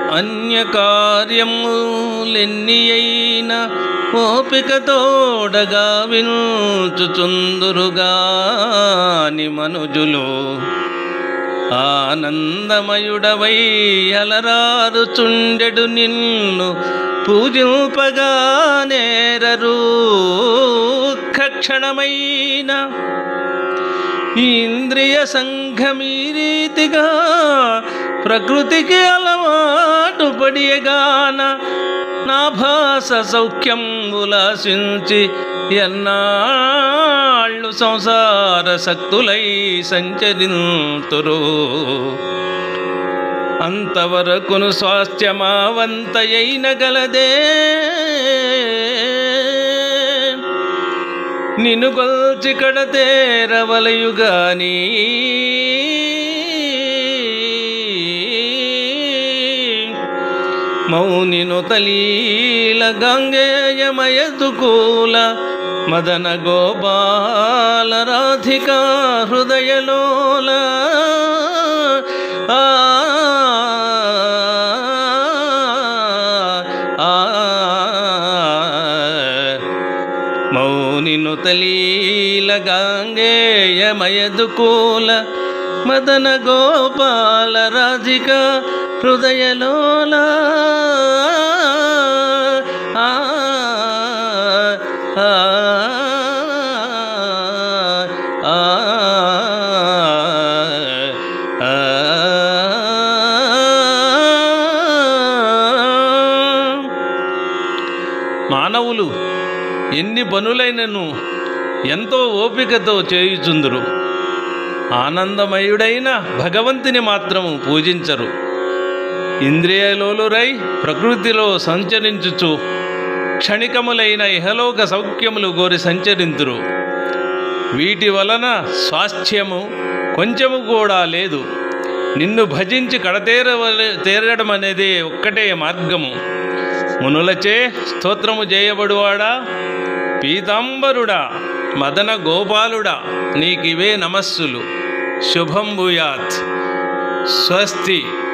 అన్యకార్యములెన్ని అయిన ఓపికతోడగా వినుచుచుందురుగాని మనుజులు ఆనందమయుడవై అలరారుచుండెడు నిన్ను పూజింపగా నేరరు క్షణమైన ఇంద్రియ సంఘమీ రీతిగా ప్రకృతికి అలవాటు పడియగాన నా భాస సౌఖ్యం ఉలాసించి ఎన్నాళ్ళు సంసార శక్తులై సంచరింతురు అంతవరకును స్వాస్థ్యమావంతయైన గలదే నిన్ను కొల్చి కడతేరవలయుగాని మౌనిను తలీల గంగేయమయదుకూల మదన గోపాల రాధికా హృదయలోల ఆ ఆ మౌనిను తలీల గాంగేయమయదుకూల మదన గోపాల రాధిక హృదయలోల ఆ, ఆ, ఆ, ఆ. మానవులు ఎన్ని పనులైనను ఎంతో ఓపికతో చేయుచుందురు ఆనందమయుడైన భగవంతుని మాత్రము పూజించరు ఇంద్రియలోలురై ప్రకృతిలో సంచరించుచు క్షణికములైన ఇహలోక సౌఖ్యములు గోరి సంచరింతురు వీటి వలన స్వాస్థ్యము కొంచెము కూడా లేదు నిన్ను భజించి కడతేరవలే తేరడం అనేది ఒక్కటే మార్గము మునులచే స్తోత్రము చేయబడువాడా పీతాంబరుడా మదన గోపాలుడా నీకివే నమస్సులు శుభం భూయాత్ స్వస్తి